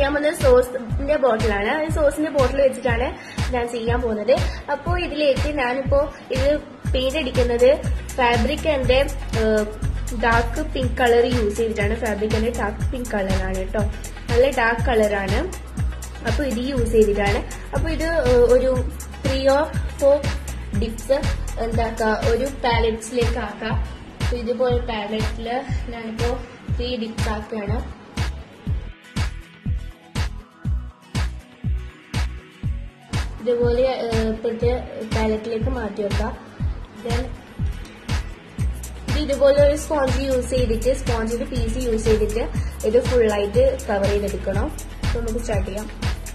ചെയ്യാൻ പോകുന്നത് സോസിന്റെ ബോട്ടിലാണ് ഈ സോസിന്റെ ബോട്ടിൽ വെച്ചിട്ടാണ് ഞാൻ ചെയ്യാൻ പോകുന്നത് അപ്പോൾ ഇതിലേക്ക് ഞാനിപ്പോ ഇത് പെയിന്റ് അടിക്കുന്നത് ഫാബ്രിക്കിന്റെ ഡാർക്ക് പിങ്ക് കളർ യൂസ് ചെയ്തിട്ടാണ് ഫാബ്രിക്കിന്റെ ഡാർക്ക് പിങ്ക് കളറാണ് കേട്ടോ നല്ല ഡാർക്ക് കളറാണ് അപ്പൊ ഇത് യൂസ് ചെയ്തിട്ടാണ് അപ്പൊ ഇത് ഏഹ്, ഒരു ത്രീ ഓർ ഫോർ ഡിപ്സ് എന്താക്ക ഒരു പാലറ്റ്സിലേക്ക് ആക്കാം അപ്പൊ ഇതുപോലെ പാലറ്റില് ഞാനിപ്പോ ത്രീ ഡിപ്സ് ആക്കുകയാണ് ഇതുപോലെ ഏഹ്, ഇപ്പോഴത്തെ പാലറ്റിലേക്ക് മാറ്റി വെക്കാം Then ഇത് ഇതുപോലെ ഒരു സ്പോഞ്ച് യൂസ് ചെയ്തിട്ട് സ്പോഞ്ചിന്റെ പീസ് യൂസ് ചെയ്തിട്ട് ഇത് ഫുള്ളായിട്ട് കവർ ചെയ്തെടുക്കണം അപ്പൊ നമുക്ക് സ്റ്റാർട്ട് ചെയ്യാം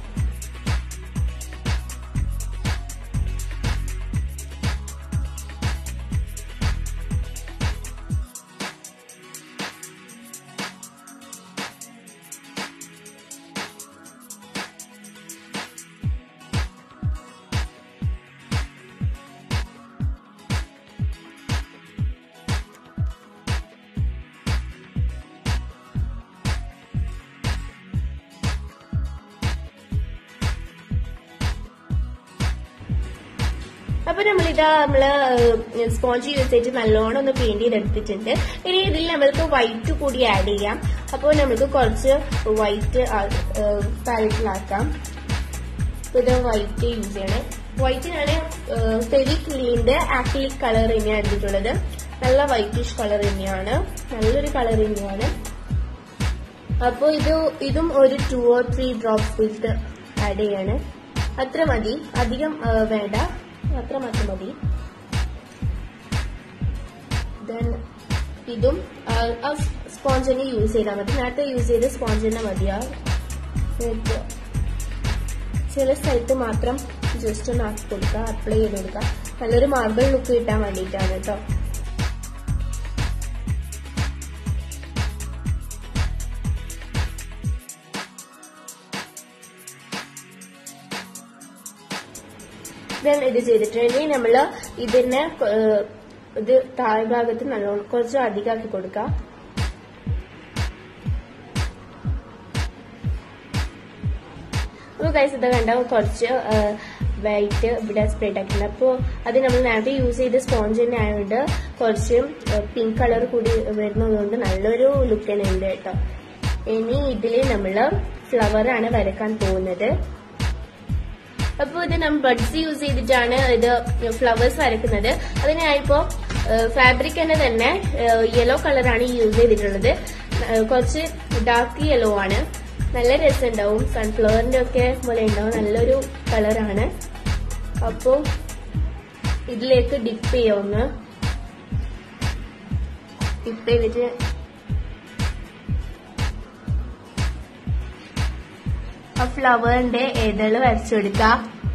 അപ്പൊ നമ്മളിതാ നമ്മള് സ്പോഞ്ച് യൂസ് ചെയ്തിട്ട് നല്ലോണം ഒന്ന് പെയിന്റ് ചെയ്തെടുത്തിട്ടുണ്ട് ഇനി ഇതിൽ നമ്മൾക്ക് വൈറ്റ് കൂടി ആഡ് ചെയ്യാം അപ്പോൾ നമുക്ക് കുറച്ച് വൈറ്റ് പാലറ്റിലാക്കാം അപ്പൊ ഇത് വൈറ്റ് യൂസ് ചെയ്യണേ വൈറ്റിനാണ് ഫെവി ക്ലീന്റെ ആക്രിലിക് കളർ തന്നെയാണ് എടുത്തിട്ടുള്ളത് നല്ല വൈറ്റിഷ് കളർ തന്നെയാണ് നല്ലൊരു കളർ തന്നെയാണ് അപ്പൊ ഇത് ഇതും ഒരു two or three drops with add ചെയ്യാണ് അത്ര മതി അധികം ആ, വേണ്ട അത്ര മാത്രം മതി ദെൻ ഇതും സ്പോഞ്ച് തന്നെ യൂസ് ചെയ്താൽ മതി നേരത്തെ യൂസ് ചെയ്ത സ്പോഞ്ച് തന്നെ മതിയാ എന്നിട്ട് ചില സ്ഥലത്ത് മാത്രം ജസ്റ്റ് ഒന്ന് ആക്കി കൊടുക്കുക അപ്ലൈ ചെയ്ത് കൊടുക്കുക നല്ലൊരു മാർബിൾ ലുക്ക് കിട്ടാൻ വേണ്ടിയിട്ടാണ് കേട്ടോ ദെൻ ഇത് ചെയ്തിട്ട് ഇനി നമ്മള് ഇതിനെ ഏഹ്, ഇത് താഴ്ഭാഗത്ത് നല്ലോണം കുറച്ച് അധികമാക്കി കൊടുക്കാം അപ്പോൾ കൈസ് ഇത് കണ്ട കുറച്ച് വൈറ്റ് ഇവിടെ സ്പ്രെഡ് ആക്കിയിട്ടുണ്ട് അപ്പോൾ അത് നമ്മൾ നേരത്തെ യൂസ് ചെയ്ത സ്പോഞ്ച് തന്നെ ആയതുകൊണ്ട് കുറച്ച് പിങ്ക് കളർ കൂടി വരുന്നതുകൊണ്ട് നല്ലൊരു ലുക്ക് തന്നെ ഉണ്ട് കേട്ടോ ഇനി ഇതിൽ നമ്മൾ ഫ്ലവർ ആണ് വരക്കാൻ പോകുന്നത് അപ്പോൾ ഇത് നമ്മൾ ബഡ്സ് യൂസ് ചെയ്തിട്ടാണ് ഇത് ഫ്ലവേഴ്സ് വരക്കുന്നത് അതിനായിപ്പോ ഫാബ്രിക് തന്നെ തന്നെ യെല്ലോ കളറാണ് യൂസ് ചെയ്തിട്ടുള്ളത് ഏഹ് കുറച്ച് ഡാർക്ക് യെല്ലോ ആണ് നല്ല രസമുണ്ടാവും സൺഫ്ലവറിന്റെ ഒക്കെ പോലെ ഉണ്ടാവും നല്ലൊരു കളറാണ് അപ്പോ ഇതിലേക്ക് ഡിപ്പ് ചെയ്യാവുന്ന ഡിപ്പ് ചെയ്തിട്ട് ആ ഫ്ലവറിന്റെ ഏതള് വരച്ചെടുക്കുക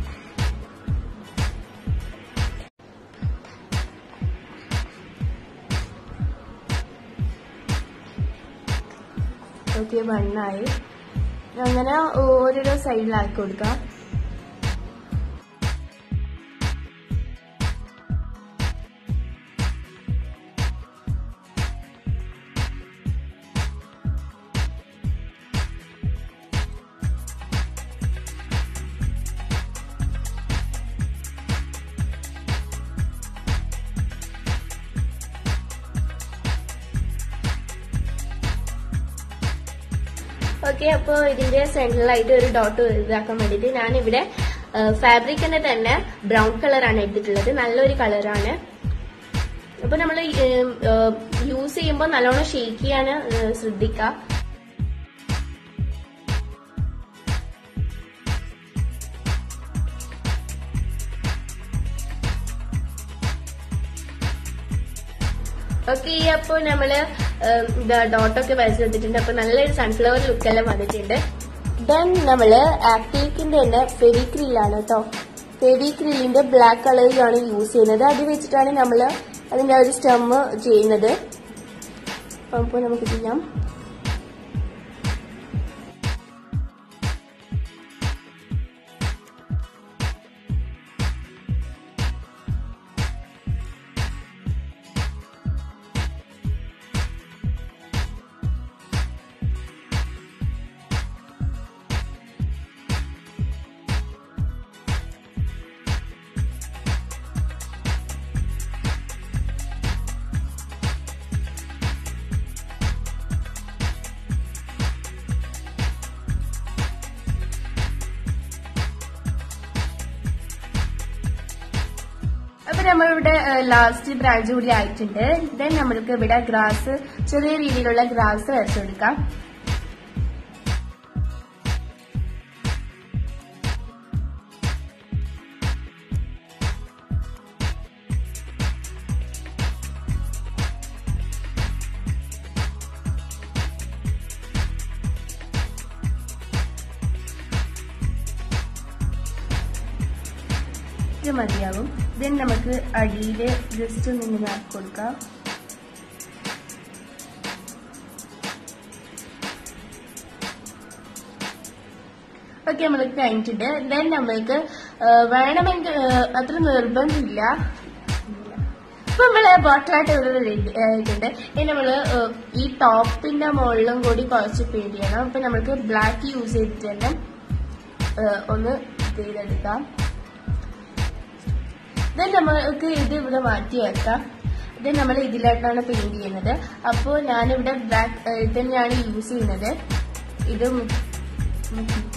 ഓക്കെ വണ്ണായി അങ്ങനെ ഓരോരോ സൈഡിലാക്കി കൊടുക്കുക ഓക്കെ അപ്പോൾ ഇതിന്റെ സെന്ററിലായിട്ട് ഒരു ഡോട്ട് ഇതാക്കാൻ വേണ്ടിയിട്ട് ഞാനിവിടെ ഫാബ്രിക്കിന്റെ തന്നെ ബ്രൗൺ കളറാണ് എടുത്തിട്ടുള്ളത് നല്ലൊരു കളറാണ് അപ്പൊ നമ്മൾ യൂസ് ചെയ്യുമ്പോൾ നല്ലോണം ഷേക്ക് ചെയ്യാൻ ശ്രദ്ധിക്കുക ഓക്കെ അപ്പോൾ നമ്മള് ഡോട്ടൊക്കെ വരച്ചെടുത്തിട്ടുണ്ട് അപ്പൊ നല്ലൊരു സൺഫ്ലവർ ലുക്കെല്ലാം വന്നിട്ടുണ്ട് ദെൻ നമ്മള് ആക്രിലിക്കിന്റെ തന്നെ ഫെവിക്രിലാണ് കേട്ടോ ഫെവിക്രിലിന്റെ ബ്ലാക്ക് കളറിലാണ് യൂസ് ചെയ്യുന്നത് അത് വെച്ചിട്ടാണ് നമ്മൾ അതിന്റെ ആ ഒരു സ്റ്റെം ചെയ്യുന്നത് അപ്പോൾ നമുക്ക് ചെയ്യാം നമ്മളിവിടെ ലാസ്റ്റ് ബ്രാഞ്ച് കൂടി ആയിട്ടുണ്ട് ദെൻ നമ്മൾക്ക് ഇവിടെ ഗ്രാസ് ചെറിയ രീതിയിലുള്ള ഗ്രാസ് വരച്ചു കൊടുക്കാം ഇത് മതിയാകും ദെൻ നമുക്ക് അടിയിൽ ജസ്റ്റ് ഒന്ന് ഇങ്ങനെ ആക്കി കൊടുക്കാം ഓക്കെ നമ്മൾക്ക് കഴിഞ്ഞിട്ടുണ്ട് ദെൻ നമ്മൾക്ക് ആ, വേണമെങ്കിൽ ആ, അത്ര നിർബന്ധമില്ല ഇപ്പൊ നമ്മള് ബോട്ടിലായിട്ട് ഇവിടെ റെഡി ആയിട്ടുണ്ട് ഇനി നമ്മള് ആ, ഈ ടോപ്പിന്റെ മുകളിലും കൂടി കുറച്ച് പെയിന്റ് ചെയ്യണം അപ്പൊ നമ്മൾക്ക് ബ്ലാക്ക് യൂസ് ചെയ്തിട്ട് തന്നെ ആ, ഒന്ന് ഇത് ചെയ്തെടുക്കാം ദെൻ നമ്മൾക്ക് ഇത് ഇവിടെ മാറ്റി വെക്കാം ഇത് നമ്മൾ ഇതിലായിട്ടാണ് പെയിന്റ് ചെയ്യുന്നത് അപ്പോൾ ഞാനിവിടെ ബ്ലാക്ക് ഇത് തന്നെയാണ് യൂസ് ചെയ്യുന്നത് ഇത് മു- മുക്കിയിട്ട്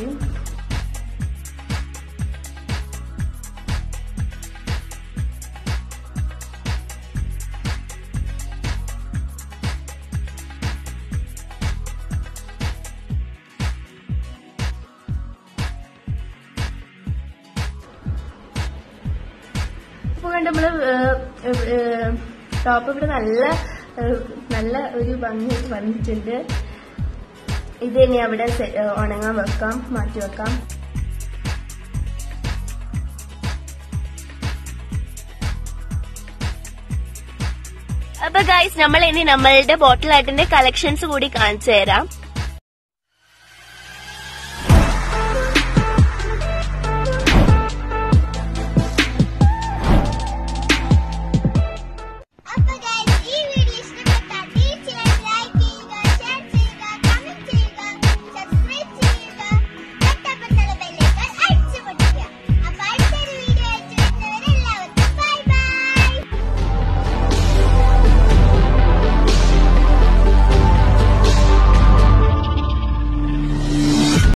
അപ്പോൾ കണ്ട് നമ്മള് ടോപ്പ് ഇവിടെ നല്ല ഏഹ്, നല്ല ഒരു ഭംഗി വന്നിട്ടുണ്ട് ഇത് ഇനി അവിടെ സെ- ഏഹ്, ഉണങ്ങാൻ വെക്കാം മാറ്റി വെക്കാം അപ്പൊ ഗൈസ് നമ്മൾ ഇനി നമ്മളുടെ ബോട്ടിൽ ആർട്ടിന്റെ കളക്ഷൻസ് കൂടി കാണിച്ചു തരാം